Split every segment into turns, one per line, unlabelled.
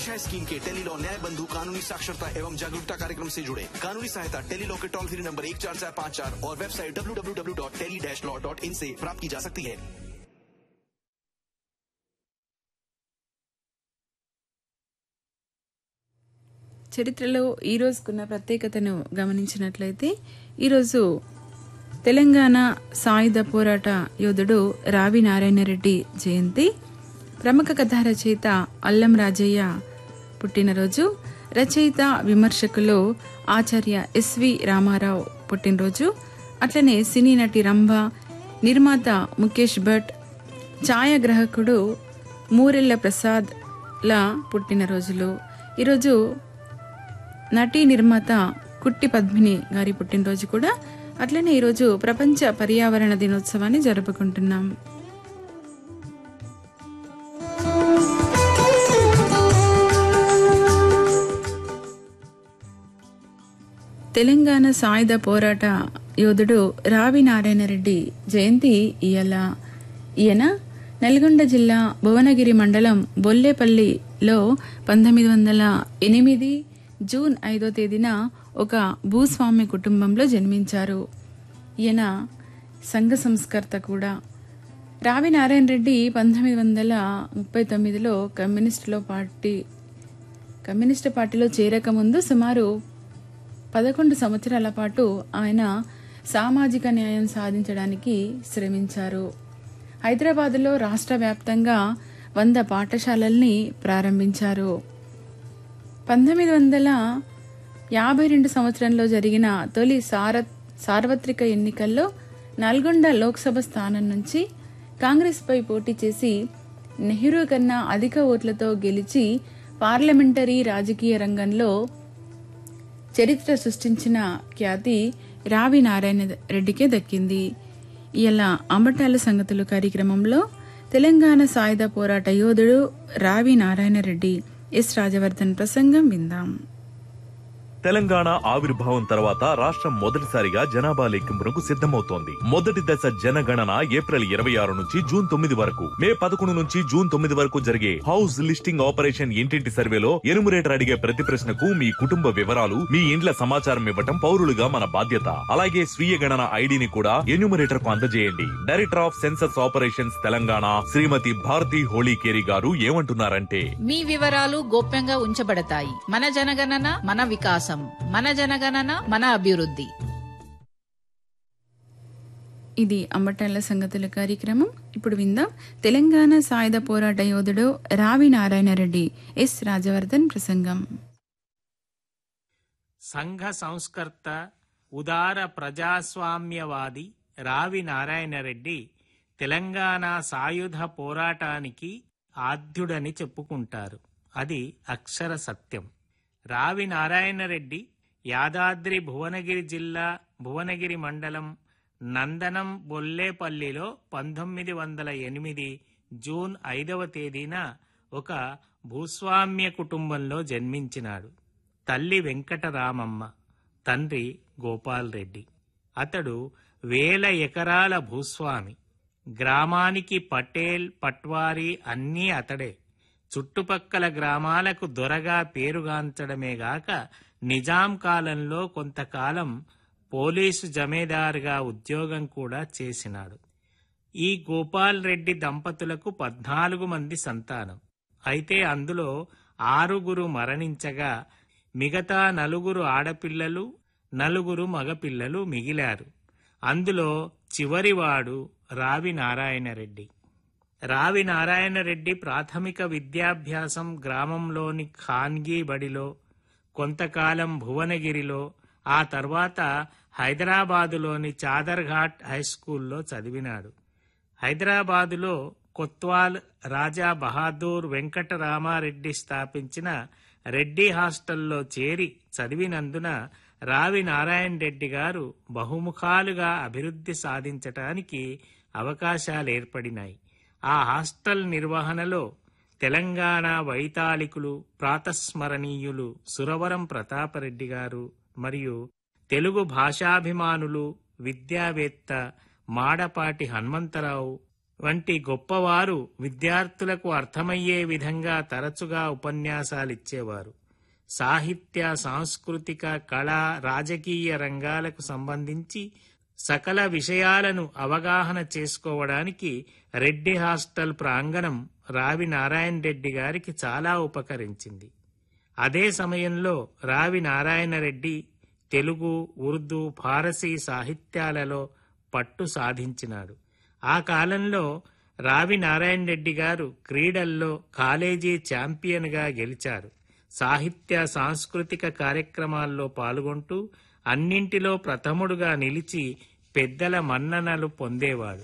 दिशा scheme के Tele-Law न्याय बंधु कानूनी साक्षरता एवं जागरूकता कार्यक्रम से जुड़े कानूनी सहायता टेलीलॉ के टोल फ्री नंबर एक चार चार पाँच चार और website W W W dot tele dash law dot in से प्राप्त की जा सकती है
చరిత్రలో ఈ రోజుకున్న ప్రత్యేకతను గమనించినట్లయితే ఈరోజు తెలంగాణ సాయుధ పోరాట యోధుడు రావి నారాయణరెడ్డి జయంతి ప్రముఖ కథా రచయిత అల్లం రాజయ్య పుట్టినరోజు రచయిత విమర్శకులు ఆచార్య ఎస్వి రామారావు పుట్టినరోజు అట్లనే సినీ నటి రంభ నిర్మాత ముఖేష్ భట్ ఛాయాగ్రాహకుడు మూరెళ్ల ప్రసాద్ ల పుట్టినరోజులు ఈరోజు నటీ నిర్మాత కుట్టి పద్మిని గారి పుట్టినరోజు కూడా అట్లనే ఈరోజు ప్రపంచ పర్యావరణ దినోత్సవాన్ని జరుపుకుంటున్నాం తెలంగాణ సాయుధ పోరాట యోధుడు రావి నారాయణరెడ్డి జయంతి ఇయల ఈయన నల్గొండ జిల్లా భువనగిరి మండలం బొల్లేపల్లిలో పంతొమ్మిది వందల ఎనిమిది జూన్ ఐదో తేదీన ఒక భూస్వామ్య కుటుంబంలో జన్మించారు ఈయన సంఘ సంస్కర్త కూడా రావి నారాయణ రెడ్డి పంతొమ్మిది వందల ముప్పై తొమ్మిదిలో కమ్యూనిస్టులో పార్టీ కమ్యూనిస్టు పార్టీలో చేరకముందు సుమారు పదకొండు సంవత్సరాల పాటు ఆయన సామాజిక న్యాయం సాధించడానికి శ్రమించారు హైదరాబాదులో రాష్ట్ర వ్యాప్తంగా వంద పాఠశాలల్ని ప్రారంభించారు పంతొమ్మిది వందల యాభై రెండు సంవత్సరంలో జరిగిన తొలి సార సార్వత్రిక ఎన్నికల్లో నల్గొండ లోక్సభ స్థానం నుంచి కాంగ్రెస్పై పోటీ చేసి నెహ్రూ కన్నా అధిక ఓట్లతో గెలిచి పార్లమెంటరీ రాజకీయ రంగంలో చరిత్ర సృష్టించిన ఖ్యాతి రావి నారాయణ రెడ్డికే దక్కింది ఇలా అంబటాల సంగతులు కార్యక్రమంలో తెలంగాణ సాయుధ పోరాట యోధుడు రావి నారాయణ రెడ్డి ఎస్ రాజవర్ధన్ ప్రసంగం విందాం
తెలంగాణ ఆవిర్భావం తర్వాత రాష్ట్రం మొదటిసారిగా జనాభా లెక్కింపునకు సిద్ధమవుతోంది మొదటి దశ జనగణన ఏప్రిల్ ఇరవై ఆరు నుంచి జూన్ తొమ్మిది వరకు మే పదకొండు నుంచి జూన్ తొమ్మిది వరకు జరిగే హౌస్ లిస్టింగ్ ఆపరేషన్ ఇంటింటి సర్వేలో ఎనుమరేటర్ అడిగే ప్రతి ప్రశ్నకు మీ కుటుంబ వివరాలు మీ ఇండ్ల సమాచారం ఇవ్వటం పౌరులుగా మన బాధ్యత అలాగే స్వీయ గణన ఐడిని కూడా ఎన్యూమరేటర్ కు అందజేయండి director of census operations Telangana Shrimati Bharati Holikeri గారు ఏమంటున్నారంటే
మీ వివరాలు గోప్యంగా ఉంచబడతాయి మన జనగణన మన వికాసం మన జనగణన మన అభివృద్ధి
ఇది అంబటాల సంగతుల కార్యక్రమం ఇప్పుడు విందాం తెలంగాణ సాయుధ పోరాట యోధుడు రావి నారాయణ రెడ్డి ఎస్ రాజవర్ధన్ ప్రసంగం
సంఘ సంస్కర్త ఉదార ప్రజాస్వామ్యవాది రావి నారాయణరెడ్డి తెలంగాణ సాయుధ పోరాటానికి ఆద్యుడని చెప్పుకుంటారు అది అక్షర సత్యం రావి నారాయణరెడ్డి యాదాద్రి భువనగిరి జిల్లా భువనగిరి మండలం నందనం బొల్లేపల్లిలో పంతొమ్మిది వందల ఎనిమిది జూన్ ఐదవ తేదీన ఒక భూస్వామ్య కుటుంబంలో జన్మించినాడు తల్లి వెంకటరామమ్మ తండ్రి గోపాల్ రెడ్డి అతడు వేల ఎకరాల భూస్వామి గ్రామానికి పటేల్ పట్వారీ అన్నీ అతడే చుట్టుపక్కల గ్రామాలకు దొరగా పేరుగాంచడమే గాక నిజాం కాలంలో కొంతకాలం పోలీసు జమేదారుగా ఉద్యోగం కూడా చేసినాడు ఈ గోపాల్ రెడ్డి దంపతులకు పద్నాలుగు మంది సంతానం అయితే అందులో ఆరుగురు మరణించగా మిగతా నలుగురు ఆడపిల్లలు నలుగురు మగపిల్లలు మిగిలారు అందులో చివరివాడు రావి నారాయణరెడ్డి రావి నారాయణరెడ్డి ప్రాథమిక విద్యాభ్యాసం గ్రామంలోని ఖాన్గీ బడిలో కొంతకాలం భువనగిరిలో ఆ తర్వాత హైదరాబాదులోని చాదర్ఘాట్ హైస్కూల్లో చదివినాడు హైదరాబాదులో కొత్వాల్ రాజా బహాదూర్ వెంకటరామారెడ్డి స్థాపించిన రెడ్డి హాస్టల్లో చేరి చదివినందున రావి నారాయణ రెడ్డి గారు బహుముఖాలుగా అభివృద్ధి సాధించటానికి అవకాశాలు ఏర్పడినాయి ఆ హాస్టల్ నిర్వహణలో తెలంగాణ వైతాళికులు ప్రాతస్మరణీయులు సురవరం ప్రతాపరెడ్డి గారు మరియు తెలుగు భాషాభిమానులు విద్యావేత్త మాడపాటి హనుమంతరావు వంటి గొప్పవారు విద్యార్థులకు అర్థమయ్యే విధంగా తరచుగా ఉపన్యాసాలిచ్చేవారు సాహిత్య సాంస్కృతిక కళా రాజకీయ రంగాలకు సంబంధించి సకల విషయాలను అవగాహన చేసుకోవడానికి రెడ్డి హాస్టల్ ప్రాంగణం రావి నారాయణ రెడ్డి గారికి చాలా ఉపకరించింది అదే సమయంలో రావి నారాయణ రెడ్డి తెలుగు ఉర్దూ ఫారసీ సాహిత్యాలలో పట్టు సాధించినాడు ఆ కాలంలో రావి నారాయణ రెడ్డి గారు క్రీడల్లో కాలేజీ ఛాంపియన్గా గెలిచారు సాహిత్య సాంస్కృతిక కార్యక్రమాల్లో పాల్గొంటూ అన్నింటిలో ప్రథముడుగా నిలిచి పెద్దల మన్ననలు పొందేవాడు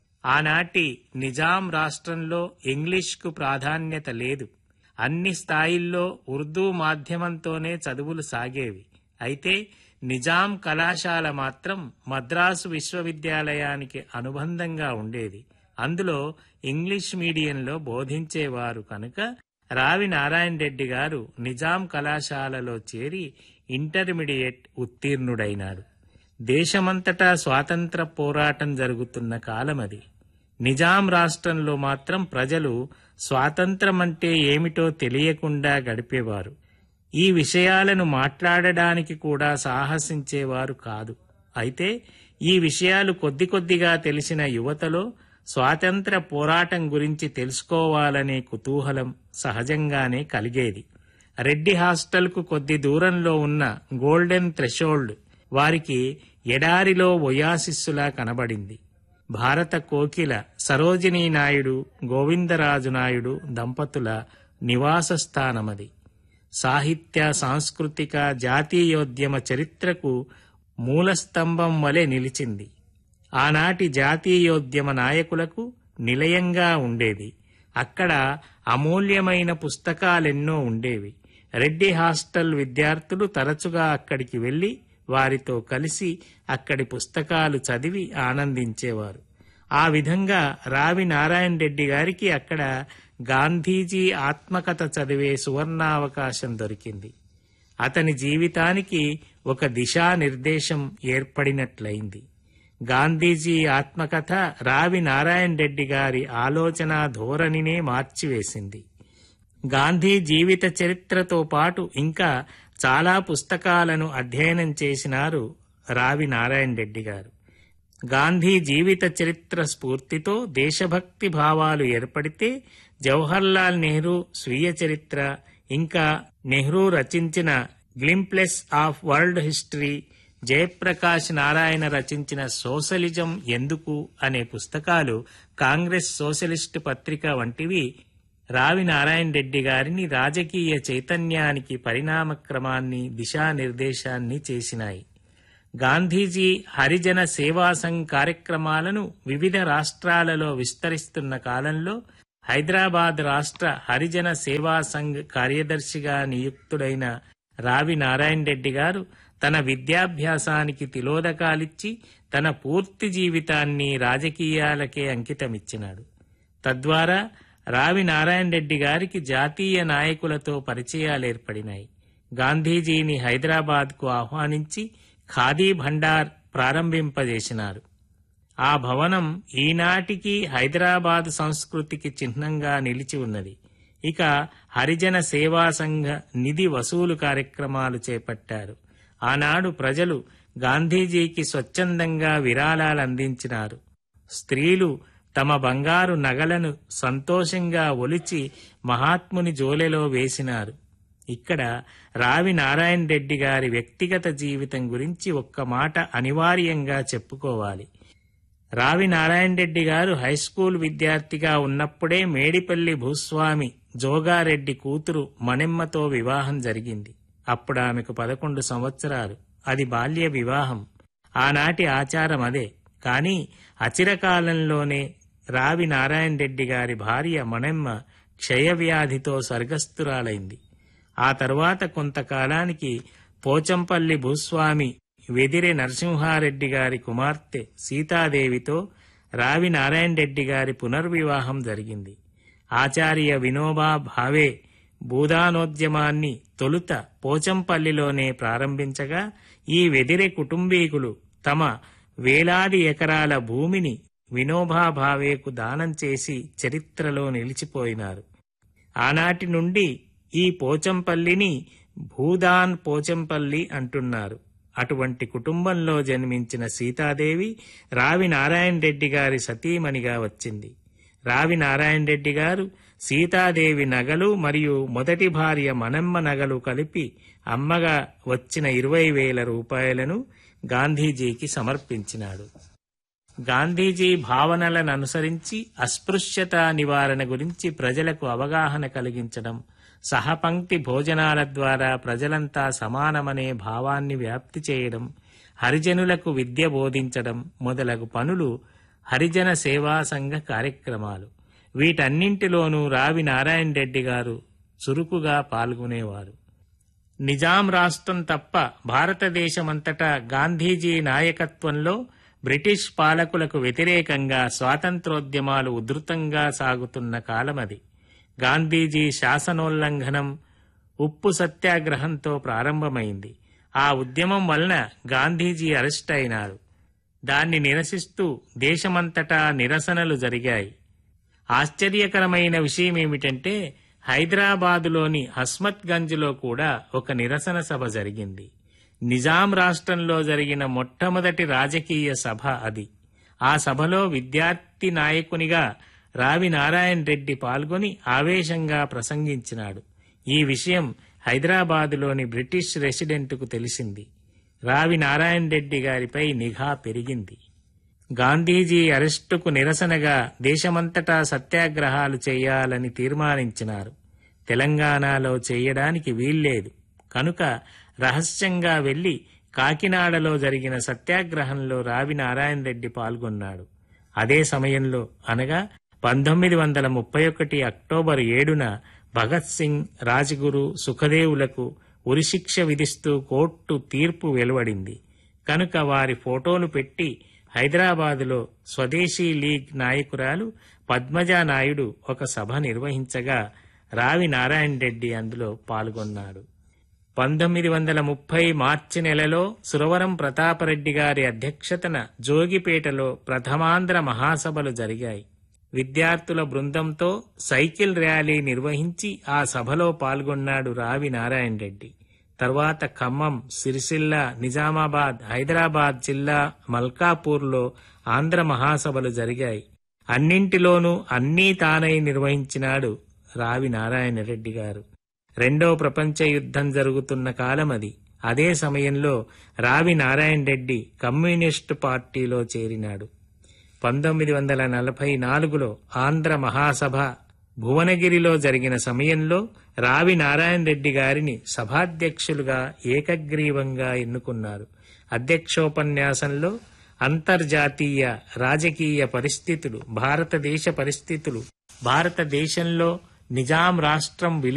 ఆనాటి నిజాం రాష్ట్రంలో ఇంగ్లీష్కు ప్రాధాన్యత లేదు అన్ని స్థాయిల్లో ఉర్దూ మాధ్యమంతోనే చదువులు సాగేవి అయితే నిజాం కళాశాల మాత్రం మద్రాసు విశ్వవిద్యాలయానికి అనుబంధంగా ఉండేది అందులో ఇంగ్లీష్ మీడియంలో బోధించేవారు కనుక రావి నారాయణ రెడ్డి గారు నిజాం కళాశాలలో చేరి ఇంటర్మీడియట్ ఉత్తీర్ణుడైనాడు దేశమంతటా స్వాతంత్ర పోరాటం జరుగుతున్న కాలమది నిజాం రాష్ట్రంలో మాత్రం ప్రజలు స్వాతంత్రమంటే ఏమిటో తెలియకుండా గడిపేవారు ఈ విషయాలను మాట్లాడడానికి కూడా సాహసించేవారు కాదు అయితే ఈ విషయాలు కొద్ది కొద్దిగా తెలిసిన యువతలో స్వాతంత్ర పోరాటం గురించి తెలుసుకోవాలనే కుతూహలం సహజంగానే కలిగేది రెడ్డి హాస్టల్కు కొద్ది దూరంలో ఉన్న గోల్డెన్ థ్రెషోల్డ్ వారికి ఎడారిలో ఒయాసిస్సులా కనబడింది భారత కోకిల సరోజినీ నాయుడు గోవిందరాజు నాయుడు దంపతుల నివాస స్థానమది సాహిత్య సాంస్కృతిక జాతీయోద్యమ చరిత్రకు మూలస్తంభం వలె నిలిచింది ఆనాటి జాతీయోద్యమ నాయకులకు నిలయంగా ఉండేది అక్కడ అమూల్యమైన పుస్తకాలెన్నో ఉండేవి రెడ్డి హాస్టల్ విద్యార్థులు తరచుగా అక్కడికి వెళ్లి వారితో కలిసి అక్కడి పుస్తకాలు చదివి ఆనందించేవారు ఆ విధంగా రావి నారాయణ రెడ్డి గారికి అక్కడ గాంధీజీ ఆత్మకథ చదివే సువర్ణావకాశం దొరికింది అతని జీవితానికి ఒక దిశానిర్దేశం ఏర్పడినట్లయింది గాంధీజీ ఆత్మకథ రావి నారాయణ రెడ్డి గారి ఆలోచన ధోరణినే మార్చివేసింది గాంధీ జీవిత చరిత్రతో పాటు ఇంకా చాలా పుస్తకాలను అధ్యయనం చేసినారు రావి నారాయణ రెడ్డి గారు గాంధీ జీవిత చరిత్ర స్ఫూర్తితో దేశభక్తి భావాలు ఏర్పడితే జవహర్లాల్ నెహ్రూ స్వీయ చరిత్ర ఇంకా నెహ్రూ రచించిన glimpses of world history Jayaprakash Narayan రచించిన సోషలిజం ఎందుకు అనే పుస్తకాలు కాంగ్రెస్ సోషలిస్ట్ పత్రిక వంటివి రావి నారాయణ రెడ్డి గారిని రాజకీయ చైతన్యానికి పరిణామక్రమాన్ని దిశానిర్దేశాన్ని చేసినాయి గాంధీజీ హరిజన సేవా సంఘ్ కార్యక్రమాలను వివిధ రాష్ట్రాలలో విస్తరిస్తున్న కాలంలో హైదరాబాద్ రాష్ట్ర హరిజన సేవా సంఘ్ కార్యదర్శిగా నియుక్తుడైన రావి నారాయణ రెడ్డి గారు తన విద్యాభ్యాసానికి తిలోదకాలిచ్చి తన పూర్తి జీవితాన్ని రాజకీయాలకే అంకితమిచ్చినాడు తద్వారా రావి నారాయణ రెడ్డి గారికి జాతీయ నాయకులతో పరిచయాలు ఏర్పడినాయి గాంధీజీని హైదరాబాద్కు ఆహ్వానించి ఖాదీ భండార్ ప్రారంభింపజేసినారు ఆ భవనం ఈనాటికి హైదరాబాద్ సంస్కృతికి చిహ్నంగా నిలిచి ఉన్నది ఇక హరిజన సేవా సంఘ నిధి వసూలు కార్యక్రమాలు చేపట్టారు ఆనాడు ప్రజలు గాంధీజీకి స్వచ్ఛందంగా విరాళాలు అందించినారు స్త్రీలు తమ బంగారు నగలను సంతోషంగా ఒలిచి మహాత్ముని జోలెలో వేసినారు ఇక్కడ రావి నారాయణ రెడ్డి గారి వ్యక్తిగత జీవితం గురించి ఒక్క మాట అనివార్యంగా చెప్పుకోవాలి రావి నారాయణ రెడ్డి గారు హైస్కూల్ విద్యార్థిగా ఉన్నప్పుడే మేడిపల్లి భూస్వామి జోగారెడ్డి కూతురు మణెమ్మతో వివాహం జరిగింది అప్పుడు ఆమెకు పదకొండు సంవత్సరాలు అది బాల్య వివాహం ఆనాటి ఆచారం అదే కాని అచిరకాలంలోనే రావి నారాయణ రెడ్డి గారి భార్య మణెమ్మ క్షయవ్యాధితో స్వర్గస్థురాలైంది ఆ తరువాత కొంతకాలానికి పోచంపల్లి భూస్వామి వెదిరె నరసింహారెడ్డి గారి కుమార్తె సీతాదేవితో రావి నారాయణ రెడ్డి గారి పునర్వివాహం జరిగింది ఆచార్య వినోబా భావే భూదానోద్యమాన్ని తొలుత పోచంపల్లిలోనే ప్రారంభించగా ఈ వెదిరె కుటుంబీకులు తమ వేలాది ఎకరాల భూమిని వినోబా భావేకు దానం చేసి చరిత్రలో నిలిచిపోయినారు ఆనాటి నుండి ఈ పోచంపల్లిని భూదాన్ పోచంపల్లి అంటున్నారు అటువంటి కుటుంబంలో జన్మించిన సీతాదేవి రావి నారాయణ రెడ్డి గారి సతీమణిగా వచ్చింది రావి నారాయణ రెడ్డి గారు సీతాదేవి నగలు మరియు మొదటి భార్య మనమ్మ నగలు కలిపి అమ్మగా వచ్చిన ఇరవై వేల రూపాయలను గాంధీజీకి సమర్పించినాడు గాంధీజీ భావనలను అనుసరించి అస్పృశ్యత నివారణ గురించి ప్రజలకు అవగాహన కలిగించడం సహపంక్తి భోజనాల ద్వారా ప్రజలంతా సమానమనే భావాన్ని వ్యాప్తి చేయడం హరిజనులకు విద్య బోధించడం మొదలగు పనులు హరిజన సేవా సంఘ కార్యక్రమాలు వీటన్నింటిలోనూ రావి నారాయణ రెడ్డి గారు చురుకుగా పాల్గొనేవారు నిజాం రాష్ట్రం తప్ప భారతదేశమంతటా గాంధీజీ నాయకత్వంలో బ్రిటిష్ పాలకులకు వ్యతిరేకంగా స్వాతంత్రోద్యమాలు ఉధృతంగా సాగుతున్న కాలమది గాంధీజీ శాసనోల్లంఘనం ఉప్పు సత్యాగ్రహంతో ప్రారంభమైంది ఆ ఉద్యమం వలన గాంధీజీ అరెస్ట్ అయినారు దాన్ని నిరసిస్తూ దేశమంతటా నిరసనలు జరిగాయి ఆశ్చర్యకరమైన విషయం ఏమిటంటే హైదరాబాదులోని హస్మత్గంజ్లో కూడా ఒక నిరసన సభ జరిగింది నిజాం రాష్ట్రంలో జరిగిన మొట్టమొదటి రాజకీయ సభ అది ఆ సభలో విద్యార్థి నాయకునిగా రావి నారాయణ రెడ్డి పాల్గొని ఆవేశంగా ప్రసంగించినాడు ఈ విషయం హైదరాబాదులోని బ్రిటిష్ రెసిడెంట్కు తెలిసింది రావి నారాయణ రెడ్డి గారిపై నిఘా పెరిగింది గాంధీజీ అరెస్టుకు నిరసనగా దేశమంతటా సత్యాగ్రహాలు చేయాలని తీర్మానించినారు తెలంగాణలో చేయడానికి వీల్లేదు కనుక రహస్యంగా వెళ్లి కాకినాడలో జరిగిన సత్యాగ్రహంలో రావి నారాయణ రెడ్డి పాల్గొన్నాడు అదే సమయంలో అనగా పంతొమ్మిది వందల ముప్పై ఒకటి అక్టోబర్ ఏడున భగత్ సింగ్ రాజ్గురు సుఖదేవులకు ఉరిశిక్ష విధిస్తూ కోర్టు తీర్పు వెలువడింది కనుక వారి ఫోటోలు పెట్టి హైదరాబాదులో స్వదేశీ లీగ్ నాయకురాలు పద్మజా నాయుడు ఒక సభ నిర్వహించగా రావి నారాయణ రెడ్డి అందులో పాల్గొన్నాడు పంతొమ్మిది వందల ముప్పై మార్చి నెలలో సురవరం ప్రతాపరెడ్డి గారి అధ్యక్షతన జోగిపేటలో ప్రథమాంధ్ర మహాసభలు జరిగాయి విద్యార్థుల బృందంతో సైకిల్ ర్యాలీ నిర్వహించి ఆ సభలో పాల్గొన్నాడు రావి నారాయణ రెడ్డి తర్వాత ఖమ్మం సిరిసిల్ల నిజామాబాద్ హైదరాబాద్ జిల్లా మల్కాపూర్లో ఆంధ్ర మహాసభలు జరిగాయి అన్నింటిలోనూ అన్నీ తానై నిర్వహించినాడు రావి నారాయణ రెడ్డి గారు రెండో ప్రపంచ యుద్ధం జరుగుతున్న కాలమది అదే సమయంలో రావి నారాయణ రెడ్డి కమ్యూనిస్టు పార్టీలో చేరినాడు పంతొమ్మిది వందల నలభై నాలుగులో ఆంధ్ర మహాసభ భువనగిరిలో జరిగిన సమయంలో రావి నారాయణ రెడ్డి గారిని సభాధ్యక్షులుగా ఏకగ్రీవంగా ఎన్నుకున్నారు అధ్యక్షోపన్యాసంలో అంతర్జాతీయ రాజకీయ పరిస్థితులు భారతదేశ పరిస్థితులు భారతదేశంలో నిజాం రాష్ట్రం విలీ